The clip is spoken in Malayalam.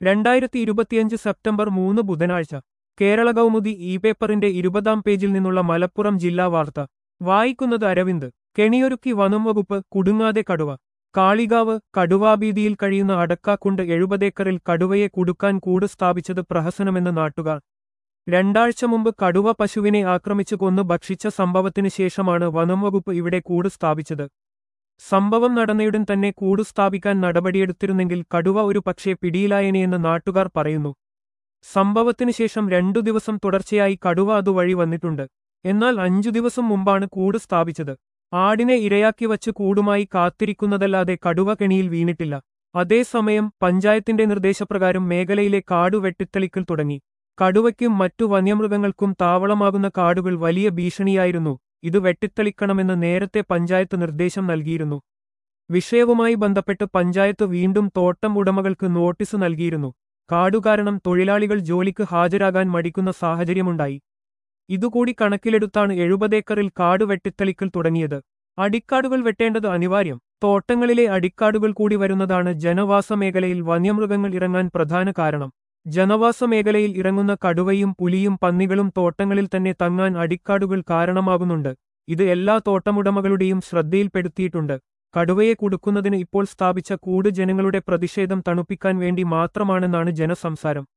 രണ്ടായിരത്തി ഇരുപത്തിയഞ്ച് സെപ്റ്റംബർ മൂന്ന് ബുധനാഴ്ച കേരള കൗമുദി ഇ പേപ്പറിന്റെ ഇരുപതാം പേജിൽ നിന്നുള്ള മലപ്പുറം ജില്ലാ വാർത്ത വായിക്കുന്നത് അരവിന്ദ് കെണിയൊരുക്കി വനം വകുപ്പ് കുടുങ്ങാതെ കടുവ കാളികാവ് കടുവാഭീതിയിൽ കഴിയുന്ന അടക്കാക്കുണ്ട് എഴുപതേക്കറിൽ കടുവയെ കുടുക്കാൻ കൂട് സ്ഥാപിച്ചത് പ്രഹസനമെന്ന് നാട്ടുകാർ രണ്ടാഴ്ച മുമ്പ് കടുവ പശുവിനെ ആക്രമിച്ചു കൊന്ന് ഭക്ഷിച്ച സംഭവത്തിന് ശേഷമാണ് വനം വകുപ്പ് ഇവിടെ കൂട് സ്ഥാപിച്ചത് സംഭവം നടന്നയുടൻ തന്നെ കൂട് സ്ഥാപിക്കാൻ നടപടിയെടുത്തിരുന്നെങ്കിൽ കടുവ ഒരു പക്ഷേ പിടിയിലായനെയെന്ന് നാട്ടുകാർ പറയുന്നു സംഭവത്തിന് ശേഷം രണ്ടു ദിവസം തുടർച്ചയായി കടുവ അതുവഴി വന്നിട്ടുണ്ട് എന്നാൽ അഞ്ചു ദിവസം മുമ്പാണ് കൂട് സ്ഥാപിച്ചത് ആടിനെ ഇരയാക്കി വച്ച് കൂടുമായി കാത്തിരിക്കുന്നതല്ലാതെ കടുവ കെണിയിൽ വീണിട്ടില്ല അതേസമയം പഞ്ചായത്തിന്റെ നിർദ്ദേശപ്രകാരം മേഖലയിലെ കാടു വെട്ടിത്തെളിക്കൽ തുടങ്ങി കടുവയ്ക്കും മറ്റു വന്യമൃഗങ്ങൾക്കും താവളമാകുന്ന കാടുകൾ വലിയ ഭീഷണിയായിരുന്നു ഇത് വെട്ടിത്തെളിക്കണമെന്ന് നേരത്തെ പഞ്ചായത്ത് നിർദ്ദേശം നൽകിയിരുന്നു വിഷയവുമായി ബന്ധപ്പെട്ട് പഞ്ചായത്ത് വീണ്ടും തോട്ടം ഉടമകൾക്ക് നോട്ടീസ് നൽകിയിരുന്നു കാടുകാരണം തൊഴിലാളികൾ ജോലിക്ക് ഹാജരാകാൻ മടിക്കുന്ന സാഹചര്യമുണ്ടായി ഇതുകൂടി കണക്കിലെടുത്താണ് എഴുപതേക്കറിൽ കാട് വെട്ടിത്തെളിക്കൽ തുടങ്ങിയത് അടിക്കാടുകൾ വെട്ടേണ്ടത് അനിവാര്യം തോട്ടങ്ങളിലെ അടിക്കാടുകൾ കൂടി വരുന്നതാണ് ജനവാസ മേഖലയിൽ വന്യമൃഗങ്ങൾ ഇറങ്ങാൻ പ്രധാന കാരണം ജനവാസ മേഖലയിൽ ഇറങ്ങുന്ന കടുവയും പുലിയും പന്നികളും തോട്ടങ്ങളിൽ തന്നെ തങ്ങാൻ അടിക്കാടുകൾ കാരണമാകുന്നുണ്ട് ഇത് എല്ലാ തോട്ടമുടമകളുടെയും ശ്രദ്ധയിൽപ്പെടുത്തിയിട്ടുണ്ട് കടുവയെ കുടുക്കുന്നതിന് ഇപ്പോൾ സ്ഥാപിച്ച കൂട് ജനങ്ങളുടെ പ്രതിഷേധം തണുപ്പിക്കാൻ വേണ്ടി മാത്രമാണെന്നാണ് ജനസംസാരം